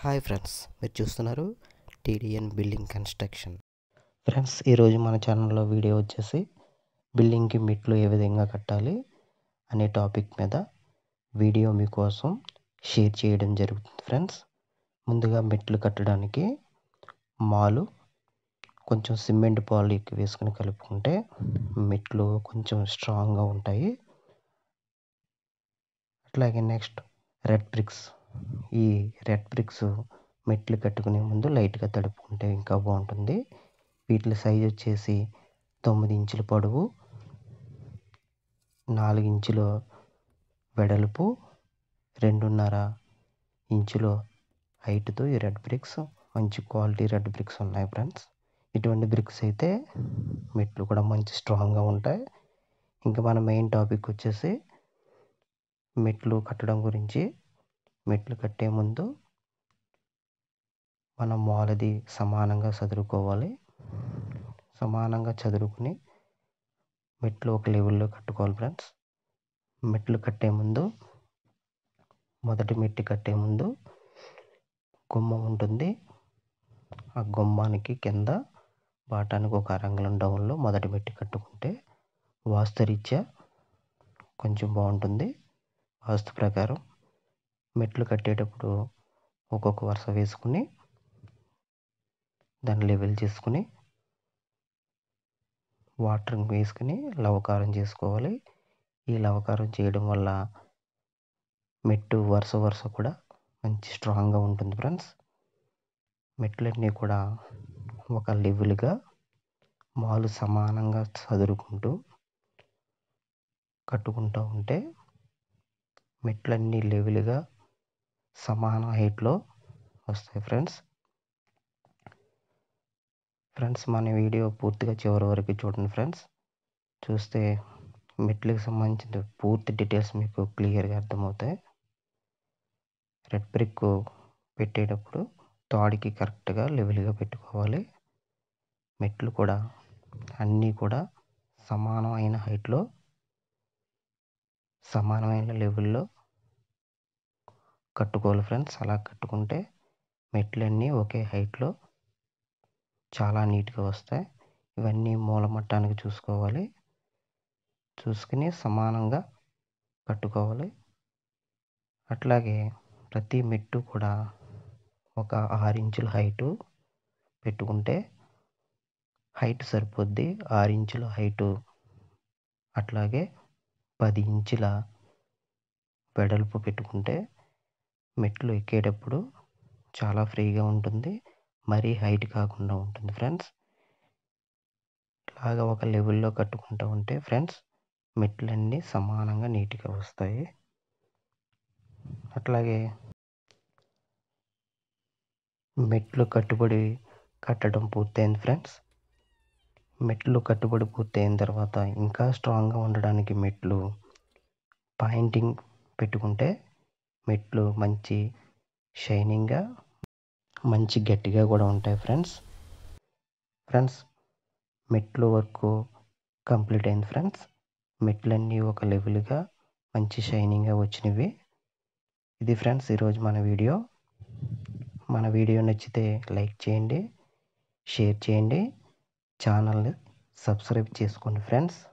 hi friends మీరు చూస్తున్నారు TDN building construction friends ఈరోజు మన ఛానల్లో వీడియో వచ్చేసి బిల్డింగ్కి మెట్లు ఏ విధంగా కట్టాలి అనే టాపిక్ మీద వీడియో మీకోసం షేర్ చేయడం జరుగుతుంది ఫ్రెండ్స్ ముందుగా మెట్లు కట్టడానికి మాలు కొంచెం సిమెంట్ పాలిక్ వేసుకుని కలుపుకుంటే మెట్లు కొంచెం స్ట్రాంగ్గా ఉంటాయి అట్లాగే నెక్స్ట్ రెడ్ బ్రిక్స్ ఈ రెడ్ బ్రిక్స్ మెట్లు కట్టుకునే ముందు లైట్గా తడుపుకుంటే ఇంకా బాగుంటుంది వీటి సైజ్ వచ్చేసి తొమ్మిది ఇంచుల పొడవు నాలుగు ఇంచుల వెడల్పు రెండున్నర ఇంచుల హైట్తో ఈ రెడ్ బ్రిక్స్ మంచి క్వాలిటీ రెడ్ బ్రిక్స్ ఉన్నాయి ఫ్రెండ్స్ ఇటువంటి బ్రిక్స్ అయితే మెట్లు కూడా మంచి స్ట్రాంగ్గా ఉంటాయి ఇంకా మన మెయిన్ టాపిక్ వచ్చేసి మెట్లు కట్టడం గురించి మెట్లు కట్టే ముందు మనం మాలది సమానంగా చదురుకోవాలి సమానంగా చదురుకుని మెట్లు ఒక లెవెల్లో కట్టుకోవాలి ఫ్రెండ్స్ మెట్లు కట్టే ముందు మొదటి మెట్టు కట్టే ముందు గుమ్మం ఉంటుంది ఆ గుమ్మానికి కింద బాటానికి ఒక అరంగుళం డౌన్లో మొదటి మెట్టు కట్టుకుంటే వాస్తురీత్యా కొంచెం బాగుంటుంది వాస్తు ప్రకారం మెట్లు కట్టేటప్పుడు ఒక్కొక్క వరుస వేసుకుని దాన్ని లెవెల్ చేసుకుని వాటర్ వేసుకుని లవకారం చేసుకోవాలి ఈ లవకారం చేయడం వల్ల మెట్టు వరుస వరుస కూడా మంచి స్ట్రాంగ్గా ఉంటుంది ఫ్రెండ్స్ మెట్లన్నీ కూడా ఒక లెవెల్గా మాలు సమానంగా చదురుకుంటూ కట్టుకుంటూ ఉంటే మెట్లన్నీ లెవెల్గా సమాన హైట్లో వస్తాయి ఫ్రెండ్స్ ఫ్రెండ్స్ మన వీడియో పూర్తిగా చివరి వరకు చూడండి ఫ్రెండ్స్ చూస్తే మెట్లకు సంబంధించిన పూర్తి డీటెయిల్స్ మీకు క్లియర్గా అర్థమవుతాయి రెడ్ బ్రిక్ పెట్టేటప్పుడు తాడికి కరెక్ట్గా లెవెల్గా పెట్టుకోవాలి మెట్లు కూడా అన్నీ కూడా సమానమైన హైట్లో సమానమైన లెవెల్లో కట్టుకోవాలి ఫ్రెండ్స్ అలా కట్టుకుంటే మెట్లన్నీ ఒకే హైట్లో చాలా నీట్గా వస్తాయి ఇవన్నీ మూలమట్టానికి చూసుకోవాలి చూసుకుని సమానంగా కట్టుకోవాలి అట్లాగే ప్రతి మెట్టు కూడా ఒక ఆరు ఇంచుల హైటు పెట్టుకుంటే హైట్ సరిపోద్ది ఆరు ఇంచుల హైటు అట్లాగే పది ఇంచుల వెడల్పు పెట్టుకుంటే మెట్లు ఎక్కేటప్పుడు చాలా ఫ్రీగా ఉంటుంది మరీ హైట్ కాకుండా ఉంటుంది ఫ్రెండ్స్ ఇలాగ ఒక లెవెల్లో కట్టుకుంటూ ఉంటే ఫ్రెండ్స్ మెట్లన్నీ సమానంగా నీట్గా వస్తాయి అట్లాగే మెట్లు కట్టుబడి కట్టడం పూర్తయింది ఫ్రెండ్స్ మెట్లు కట్టుబడి పూర్తయిన తర్వాత ఇంకా స్ట్రాంగ్గా ఉండడానికి మెట్లు పాయింటింగ్ పెట్టుకుంటే మెట్లు మంచి షైనింగ్గా మంచి గట్టిగా కూడా ఉంటాయి ఫ్రెండ్స్ ఫ్రెండ్స్ మెట్లు వర్క్ కంప్లీట్ అయింది ఫ్రెండ్స్ మెట్లన్నీ ఒక లెవెల్గా మంచి షైనింగ్గా వచ్చినవి ఇది ఫ్రెండ్స్ ఈరోజు మన వీడియో మన వీడియో నచ్చితే లైక్ చేయండి షేర్ చేయండి ఛానల్ని సబ్స్క్రైబ్ చేసుకోండి ఫ్రెండ్స్